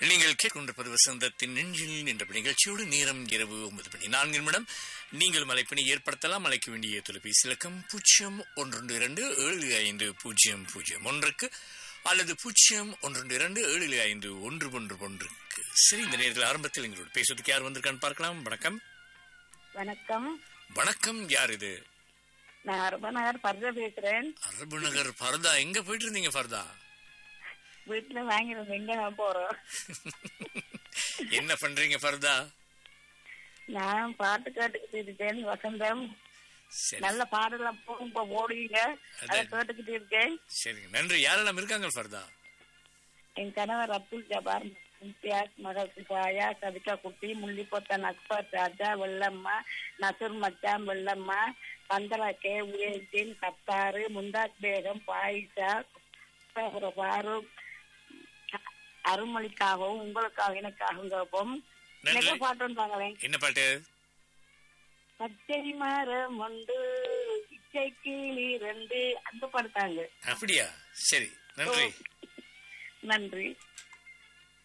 நீங்கள் கேட்கொண்டிருப்பது வசந்தத்தின் நெஞ்சில் என்ற நிகழ்ச்சியோடு நேரம் இரவு ஒன்பது மணி நான்கு நிமிடம் நீங்கள் மலைப்பணி ஏற்படுத்தலாம் அழைக்க வேண்டிய தொலைபேசி இலக்கம் பூஜ்ஜியம் ஒன்று இரண்டு ஏழு ஐந்து பூஜ்ஜியம் பூஜ்ஜியம் ஒன்றுக்கு அல்லது பூஜ்ஜியம் ஒன்று இரண்டு ஏழு ஐந்து ஒன்று ஒன்று ஒன்றுக்கு சரி இந்த நேரத்தில் ஆரம்பத்தில் எங்களோட பேசுவதற்கு யார் வந்திருக்கான்னு பார்க்கலாம் வணக்கம் வணக்கம் வணக்கம் யார் இது நான் அரபநகர் பர்த பேசுறேன் அரபு நகர் பரதா எங்க போயிட்டு இருந்தீங்க பரதா வீட்டுல வாங்கிருந்தேன் எங்க நான் போறோம் என்ன பண்றீங்க பரதா நான் பாட்டு கேட்டுக்கிட்டு இருக்கேன் வசந்தம் சரி நல்ல பாடலாம் போகும் இப்ப ஓடுவீங்க அதை அதான். கேட்டுக்கிட்டு இருக்கேன் சரிங்க நன்றி யாரெல்லாம் இருக்காங்க பரதா என் கணவர் அப்துல் ஜபார் இம்தியாஸ் மகள் சிபாயா சவிதா குட்டி முள்ளிப்பொத்தன் அக்பர் ராஜா வெள்ளம்மா நசுர் மச்சான் வெள்ளம்மா பந்தரா கே உயர்தீன் கத்தாரு முந்தாத் பேகம் பாயிஷா ஃபாரூக் அருள்மொழிக்காகவும் உங்களுக்காக எனக்காகவும் கேட்போம் நன்றி. எனக்கு பாட்டு வந்தாங்களேன் என்ன பாட்டு பச்சை மரம் உண்டு இச்சை கிளி ரெண்டு அந்த படுத்தாங்க அப்படியா சரி நன்றி நன்றி